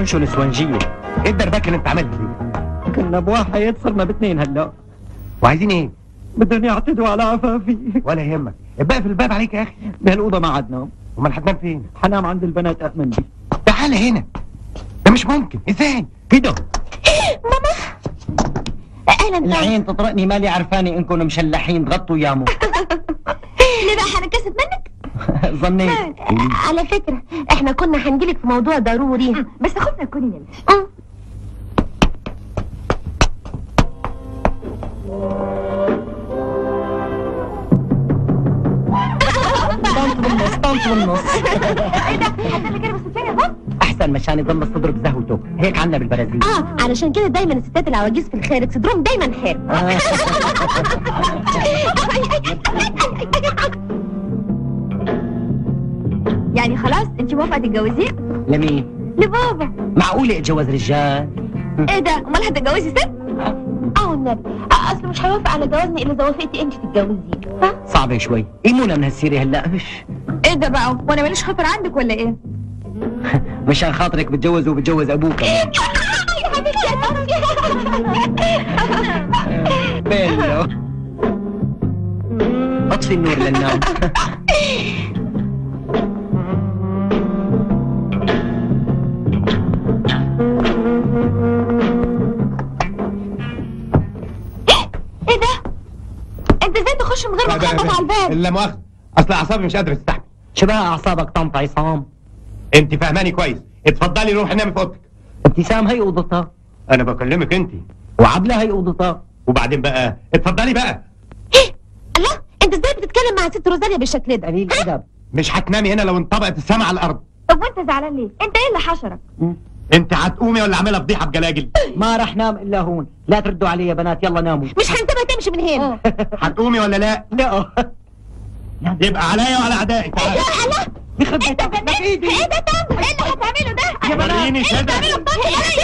شو نسوانجيه ايه الدربكه اللي انت عملت دي كنا بواحد صرنا باثنين هلا وعايزين ايه بدهم يعتدوا على عفافي ولا يهمك ابقى في الباب عليك يا اخي بهالاوضه ما عدنا امال هتنام فين حنام عند البنات امن لي تعال هنا ده مش ممكن ازاي كده اهلا تعال العين تطرقني مالي عرفاني انكم مشلحين غطوا يامو ليه بقى هنكسب منك ظنيت على فكرة احنا كنا هنجيلك في موضوع ضروري بس خفنا تكوني نمت طنط بالنص طنط بالنص ايه ده هتعمل كده بس يا بابا احسن مشان يضل تضرب زهوته هيك عنا بالبرازيل اه علشان كده دايما الستات العواجيز في الخارج صدرهم دايما حار آه. يعني خلاص انت موافقه تتجوزيه لمين لبابا معقولة اتجوز رجال ايه ده امال هتتجوزي ست اه النبي آه، اصل مش هيوافق على جوازني الا اذا وافقتي انت تتجوزيه ها صعبة شوي ايمونا من هالسيرة هلا هش ايه ده بقى وانا ماليش خطر عندك ولا ايه مشان خاطرك بتجوز وبتجوز ابوك كمان. يا حبيبتي يا طنطي بيلو اطفي النور للنوم ايه ده انت ازاي تخش من غير ما تخبط على الباب لا مؤاخذه اصل اعصابي مش قادره تستحمل شبه اعصابك طنط عصام انت فاهماني كويس اتفضلي روحي نامي في اوضتك ابتسام هي اوضتها انا بكلمك انت وعبلة هي اوضتها وبعدين بقى اتفضلي بقى الله انت ازاي بتتكلم مع ست روزاليا بالشكل ده قليل ادب مش هتنامي هنا لو انطبقت السما على الارض طب وانت زعلان ليه انت ايه اللي حشرك انت هتقومي ولا عامله فضيحه بجلاجل ما رح نام الا هون لا تردوا علي يا بنات يلا ناموا مش هنسيبها تمشي من هنا هتقومي ولا لا لا يبقى عليا وعلى اعدائي تعالى الله يخرب انت بيتك ما في جننت ايدي ايه ده طنط ايه اللي هتعمله ده وريني ايه اللي كده بتعمله في طنط